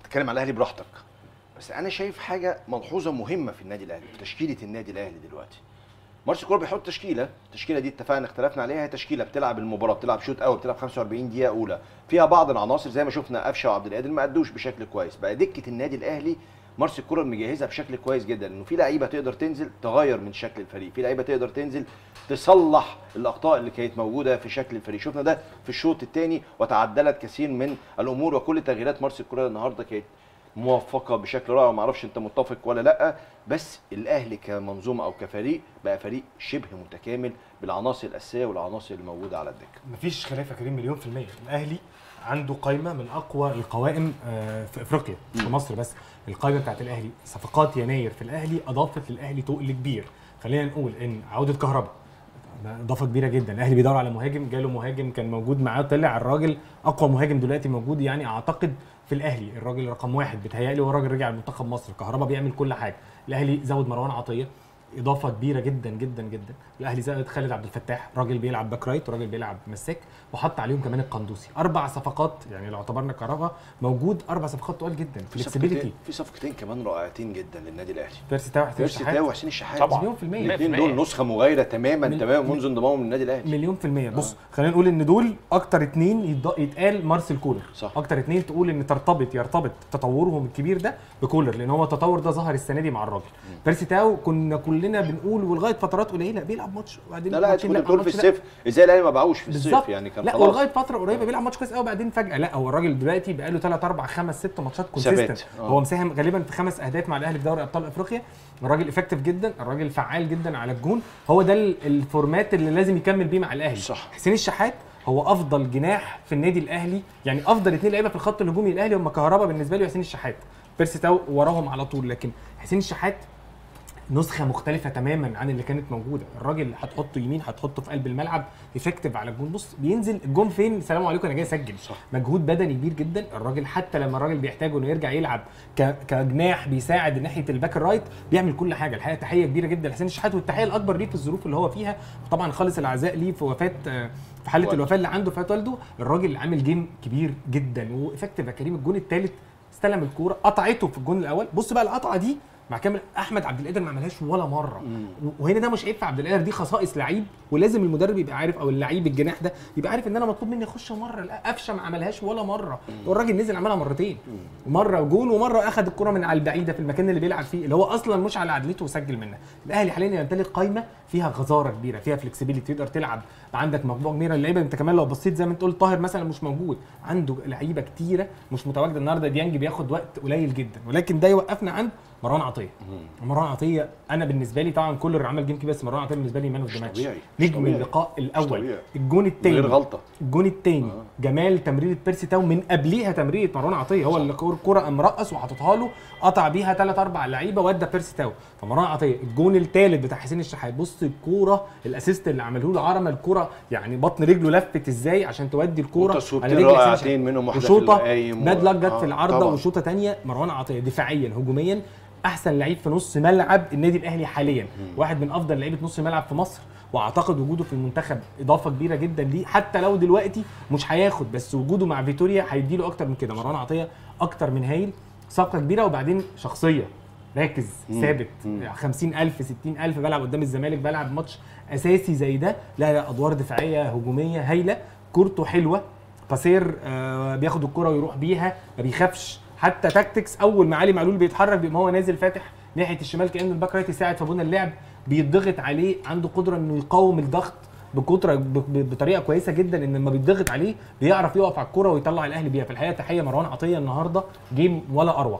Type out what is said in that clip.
تتكلم على الاهلي براحتك بس انا شايف حاجه ملحوظه مهمه في النادي الاهلي في تشكيله النادي الاهلي دلوقتي مارسيل كولر بيحط تشكيله التشكيله دي اتفقنا اختلفنا عليها هي تشكيله بتلعب المباراه بتلعب شوط اول بتلعب 45 دقيقه اولى فيها بعض العناصر زي ما شفنا قفشه وعبد القادر ما ادوش بشكل كويس بقى دكه النادي الاهلي مارسيل كولر مجهزها بشكل كويس جدا لانه في لعيبه تقدر تنزل تغير من شكل الفريق في لعيبه تقدر تنزل تصلح الاخطاء اللي كانت موجوده في شكل الفريق شفنا ده في الشوط الثاني وتعدلت كثير من الامور وكل تغييرات مارسيل كولر النهارده كانت موفقه بشكل رائع ما اعرفش انت متفق ولا لا بس الاهلي كمنظومه او كفريق بقى فريق شبه متكامل بالعناصر الاساسيه والعناصر الموجوده على الدكه مفيش خلاف يا كريم مليون في المية الأهلي عنده قائمة من أقوى القوائم آه، في أفريقيا في مصر بس القائمة بتاعت الأهلي صفقات يناير في الأهلي أضافت للأهلي تقل كبير خلينا نقول إن عودة كهرباء ده اضافه كبيره جدا الاهلي بيدور على مهاجم جاله مهاجم كان موجود معاه طلع الراجل اقوى مهاجم دلوقتي موجود يعني اعتقد في الاهلي الراجل رقم واحد بيتهيألي هو الراجل رجع لمنتخب مصر كهربا بيعمل كل حاجه الاهلي زود مروان عطيه اضافه كبيره جدا جدا جدا الاهلي زود خالد عبد الفتاح راجل بيلعب باك رايت وراجل بيلعب مساك وحط عليهم كمان القندوسي اربع صفقات يعني لو اعتبرنا كهربا موجود اربع صفقات تقال جدا في فلكسبيليتي صفقتين في صفقتين كمان رائعتين جدا للنادي الاهلي بيرسي تاو حسين بيرسي الشحات تاو وحسين الشحات طبعا. مليون في المية الاثنين 100%. دول نسخه مغايره تماما مل- تماما منذ انضمامهم للنادي الاهلي مليون في المية بص خلينا نقول ان دول اكتر اتنين يض- يتقال مارسيل كولر صح. اكتر اتنين تقول ان ترتبط يرتبط تطورهم الكبير ده بكولر لان هو التطور ده ظهر السنه دي مع الراجل بيرسي تاو كنا كلنا بنقول ولغايه فترات قليله بيلعب ماتش وبعدين لا لا انت ماتشين كنت بتقول في ماتش لا. الصيف ازاي الاهلي ما باعوش في الصيف بالظبط يعني كان لا خلاص ولغايه فتره قريبه بيلعب ماتش كويس قوي وبعدين فجاه لا هو الراجل دلوقتي بقى له 3 4 5 6 ماتشات كونسيستنت ثبات. آه. هو مساهم غالبا في خمس اهداف مع الاهلي في دوري ابطال افريقيا الراجل افكتيف جدا الراجل فعال جدا على الجون هو ده ال- الفورمات اللي لازم يكمل بيه مع الاهلي صح. حسين الشحات هو افضل جناح في النادي الاهلي يعني افضل اثنين لعيبه في الخط الهجومي الاهلي هم كهربا بالنسبه لي وحسين الشحات بيرسي تاو وراهم على طول لكن حسين الشحات نسخه مختلفه تماما عن اللي كانت موجوده الراجل هتحطه يمين هتحطه في قلب الملعب افكتيف على الجون بص بينزل الجون فين سلام عليكم انا جاي اسجل صح. مجهود بدني كبير جدا الراجل حتى لما الراجل بيحتاج انه يرجع يلعب ك... كجناح بيساعد ناحيه الباك الرايت بيعمل كل حاجه الحقيقه تحيه كبيره جدا لحسين الشحات والتحيه الاكبر ليه في الظروف اللي هو فيها طبعا خالص العزاء ليه في وفاه آه، في حاله والده. الوفاه اللي عنده في والده الراجل عامل جيم كبير جدا وافكتيف يا كريم الجون الثالث استلم الكوره قطعته في الجون الاول بص بقى القطعه دي مع كامل احمد عبد القادر ما عملهاش ولا مره وهنا ده مش عيب في عبد القادر دي خصائص لعيب ولازم المدرب يبقى عارف او اللعيب الجناح ده يبقى عارف ان انا مطلوب مني اخش مره لا قفشه ما عملهاش ولا مره والراجل نزل عملها مرتين مره جون ومره اخذ الكره من على البعيده في المكان اللي بيلعب فيه اللي هو اصلا مش على عدلته وسجل منها الاهلي حاليا يمتلك قايمه فيها غزاره كبيره فيها فلكسبيليتي تقدر تلعب عندك مجموعه كبيره من اللعيبه انت كمان لو بصيت زي ما انت قلت طاهر مثلا مش موجود عنده لعيبه كتيره مش متواجده النهارده ديانج بياخد وقت قليل جدا ولكن ده يوقفنا عند مروان عطيه مروان عطيه انا بالنسبه لي طبعا كل اللي عمل جيم كي بس مروان عطيه بالنسبه لي مان اوف مش ذا ماتش طبيعي، مش نجم طبيعي. اللقاء مش الاول طبيعي. الجون من الثاني غير غلطه الجون الثاني آه. جمال تمريره بيرسي تاو من قبليها تمريره مروان عطيه هو اللي الكوره الكوره قام رقص وحاططها له قطع بيها ثلاث اربع لعيبه ودى بيرسي تاو فمروان عطيه الجون الثالث بتاع حسين الشحات بص الكوره الاسيست اللي عمله له عرمه الكوره يعني بطن رجله لفت ازاي عشان تودي الكوره وتصويرتين على رجل حسين الشحات. رائعتين منهم واحده في وشوطه القايم و- باد لك جت آه، في العارضه طبعاً. وشوطه ثانيه مروان عطيه دفاعيا هجوميا احسن لعيب في نص ملعب النادي الاهلي حاليا واحد من افضل لعيبه نص ملعب في مصر واعتقد وجوده في المنتخب اضافه كبيره جدا ليه حتى لو دلوقتي مش هياخد بس وجوده مع فيتوريا هيديله اكتر من كده مروان عطيه اكتر من هايل صفقه كبيره وبعدين شخصيه راكز ثابت 50000 60000 بلعب قدام الزمالك بلعب ماتش اساسي زي ده لا لا ادوار دفاعيه هجوميه هايله كورته حلوه قصير آه بياخد الكره ويروح بيها ما بيخافش حتى تاكتكس اول ما علي معلول بيتحرك بيبقى هو نازل فاتح ناحيه الشمال كانه الباك رايت يساعد في بنى اللعب بيضغط عليه عنده قدره انه يقاوم الضغط بكتره ب- ب- بطريقه كويسه جدا ان لما بيتضغط عليه بيعرف يقف على الكوره ويطلع الاهلي بيها في الحقيقه تحيه مروان عطيه النهارده جيم ولا اروع